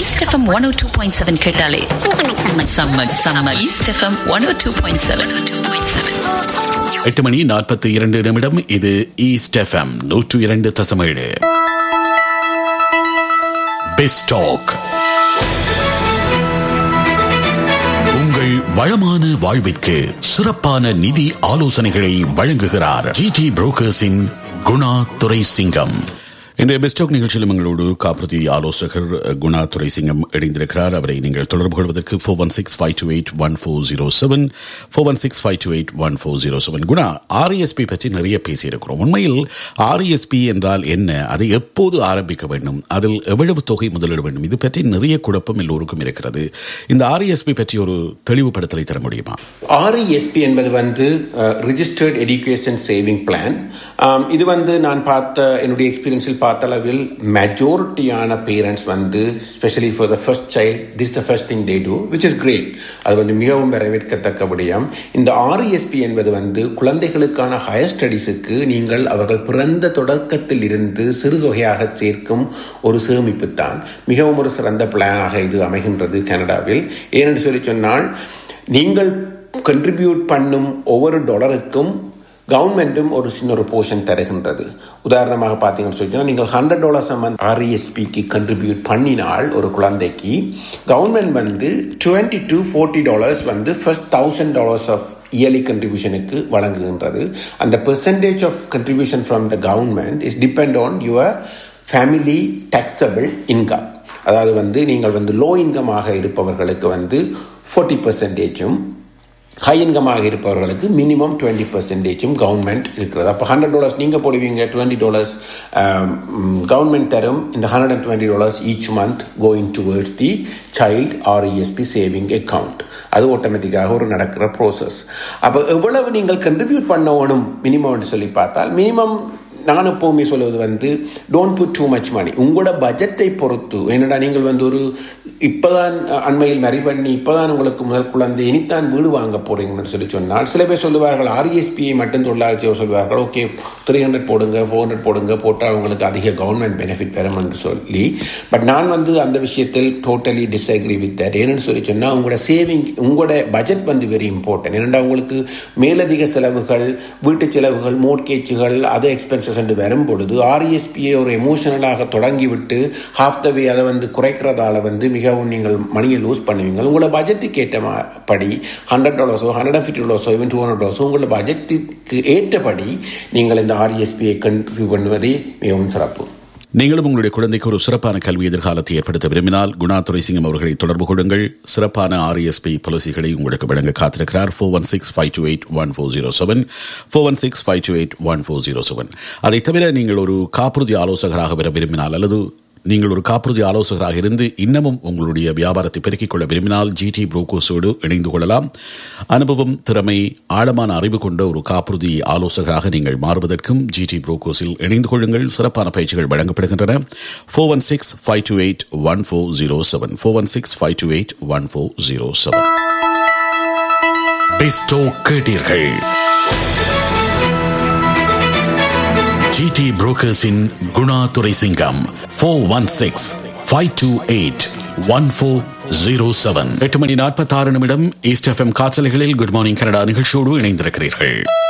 east FM one O two point seven கேட்டாலே செம்ம செம்ம செம்ம East FM one O two point seven two point seven எட்டு மணி நாற்பத்தி இரண்டு நிமிடம் இது ஈஸ்ட் எஃப்எம் நூற்று இரண்டு தசமேழு பெஸ்டாக் உங்கள் வளமான வாழ்விற்கு சிறப்பான நிதி ஆலோசனைகளை வழங்குகிறார் ஜிடி புரோக்கர்ஸின் குணா துரை சிங்கம் இன்றைய பெஸ்டாக் நிகழ்ச்சியில் எங்களோடு காப்புறுதி ஆலோசகர் குணா துரை சிங்கம் இணைந்திருக்கிறார் அவரை நீங்கள் தொடர்பு கொள்வதற்கு four one six five two eight one four zero seven four one six five two eight one four zero seven Guna R E S P பற்றி நிறைய பேசியிருக்கிறோம் உண்மையில் ஆர்இஎஸ்பி என்றால் என்ன அதை எப்போது ஆரம்பிக்க வேண்டும் அதில் எவ்வளவு தொகை முதலிட வேண்டும் இது பற்றி நிறைய குழப்பம் எல்லோருக்கும் இருக்கிறது இந்த ஆர்இஎஸ்பி பற்றி ஒரு தெளிவுபடுத்தலை தர முடியுமா ஆர்இஎஸ்பி என்பது வந்து ரிஜிஸ்டர்ட் எஜுகேஷன் சேவிங் பிளான் இது வந்து நான் பார்த்த என்னுடைய எக்ஸ்பீரியன்ஸில் பார்த்த அளவில் மெஜாரிட்டியான பேரண்ட்ஸ் வந்து specially for the first child this the first thing they do which is great அது வந்து மிகவும் வரவேற்கத்தக்க விடயம் இந்த ஆர்இஎஸ்பி என்பது வந்து குழந்தைகளுக்கான ஹையர் ஸ்டடீஸுக்கு நீங்கள் அவர்கள் பிறந்த தொடக்கத்தில் இருந்து சிறுதொகையாக சேர்க்கும் ஒரு சேமிப்பு தான் மிகவும் ஒரு சிறந்த பிளானாக இது அமைகின்றது கனடாவில் ஏனென்று சொல்லி சொன்னால் நீங்கள் கண்ட்ரிபியூட் பண்ணும் ஒவ்வொரு டாலருக்கும் கவர்மெண்ட்டும் ஒரு சின்ன ஒரு போர்ஷன் தருகின்றது உதாரணமாக பார்த்தீங்கன்னு சொல்லி நீங்கள் ஹண்ட்ரட் டாலர்ஸ் மந்த் ஆர்இஎஸ்பிக்கு கண்ட்ரிபியூட் பண்ணினால் ஒரு குழந்தைக்கு கவர்மெண்ட் வந்து டுவெண்ட்டி டு ஃபோர்ட்டி டாலர்ஸ் வந்து first thousand dollars of yearly கண்ட்ரிபியூஷனுக்கு வழங்குகின்றது அந்த percentage of contribution from the government is depend on your family taxable income அதாவது வந்து நீங்கள் வந்து லோ இன்கமாக இருப்பவர்களுக்கு வந்து ஃபோர்ட்டி பர்சன்டேஜும் ஹை இன்கமாக இருப்பவர்களுக்கு மினிமம் டுவெண்ட்டி பர்சன்டேஜும் கவர்மெண்ட் இருக்கிறது அப்போ ஹண்ட்ரட் டாலர்ஸ் நீங்கள் போடுவீங்க டுவெண்ட்டி டாலர்ஸ் கவர்மெண்ட் தரும் இந்த hundred and twenty dollars each month going towards the child R E S P saving account அது ஆட்டோமேட்டிக்காக ஒரு நடக்கிற ப்ரோசஸ் அப்போ எவ்வளவு நீங்கள் கண்ட்ரிபியூட் பண்ணணும் மினிமம்னு சொல்லி பார்த்தால் மினிமம் நான் எப்பவுமே சொல்வது வந்து don't put too much money உங்களோட பட்ஜெட்டை பொறுத்து என்னடா நீங்கள் வந்து ஒரு இப்போதான் அண்மையில் மறி பண்ணி இப்போதான் உங்களுக்கு முதல் குழந்தை இனித்தான் வீடு வாங்க போறீங்கன்னு சொல்லி சொன்னால் சில பேர் சொல்லுவார்கள் ஆர்இஎஸ்பியை மட்டும் தொழிலாளர் சொல்லுவார்கள் ஓகே த்ரீ ஹண்ட்ரட் போடுங்க ஃபோர் ஹண்ட்ரட் போடுங்க போட்டால் உங்களுக்கு அதிக கவர்மெண்ட் பெனிஃபிட் பெறும் என்று சொல்லி பட் நான் வந்து அந்த விஷயத்தில் டோட்டலி டிஸ்அக்ரி வித் தட் ஏன்னு சொல்லி சொன்னால் உங்களோட சேவிங் உங்களோட பட்ஜெட் வந்து வெரி இம்பார்ட்டன்ட் ஏன்னா உங்களுக்கு மேலதிக செலவுகள் வீட்டு செலவுகள் மோட்கேஜுகள் அதர் எக்ஸ்பென்சஸ் என்று வரும் பொழுது ஆர்இஎஸ்பியை ஒரு எமோஷனலாக தொடங்கிவிட்டு ஹாஃப் த வே அதை வந்து குறைக்கிறதால வந்து மிகவும் நீங்கள் மணியை லூஸ் பண்ணுவீங்க உங்களோட பட்ஜெட்டுக்கு ஏற்ற படி ஹண்ட்ரட் டாலர்ஸோ ஹண்ட்ரட் அண்ட் ஃபிஃப்டி டாலர்ஸோ இவன் டூ ஹண்ட்ரட் டாலர்ஸோ உங்களோட பட்ஜெட்டுக்கு ஏற்றபடி நீங்கள் இந்த ஆர்இஎஸ்பியை கண்ட்ரிபியூ பண்ணுவதே மிகவும் சிறப்பு நீங்களும் உங்களுடைய குழந்தைக்கு ஒரு சிறப்பான கல்வி எதிர்காலத்தை ஏற்படுத்த விரும்பினால் குணா துரைசிங்கம் அவர்களை தொடர்பு கொள்ளுங்கள் சிறப்பான ஆர்இஎஸ்பி பாலிசிகளை உங்களுக்கு வழங்க காத்திருக்கிறார் four one six five two eight one four zero seven four one six five two eight one four zero seven அதை தவிர நீங்கள் ஒரு காப்புறுதி ஆலோசகராக பெற விரும்பினால் அல்லது நீங்கள் ஒரு காப்புறுதி ஆலோசகராக இருந்து இன்னமும் உங்களுடைய வியாபாரத்தை பெருக்கிக் கொள்ள விரும்பினால் ஜிடி புரோக்கோஸோடு இணைந்து கொள்ளலாம் அனுபவம் திறமை ஆழமான அறிவு கொண்ட ஒரு காப்புறுதி ஆலோசகராக நீங்கள் மாறுவதற்கும் ஜிடி புரோக்கோஸில் இணைந்து கொள்ளுங்கள் சிறப்பான பயிற்சிகள் வழங்கப்படுகின்றன four one six five two eight one four zero seven four one six five two eight one four zero seven பெஸ்டோ கேட்டீர்கள் ஜிடி புரோக்கர்ஸின் Guna Durai Singam four one six five two eight one four zero seven எட்டு மணி நாற்பத்தி ஆறு நிமிடம் East FM காய்ச்சல்களில் good morning Canada நிகழ்ச்சியோடு இணைந்திருக்கிறீர்கள்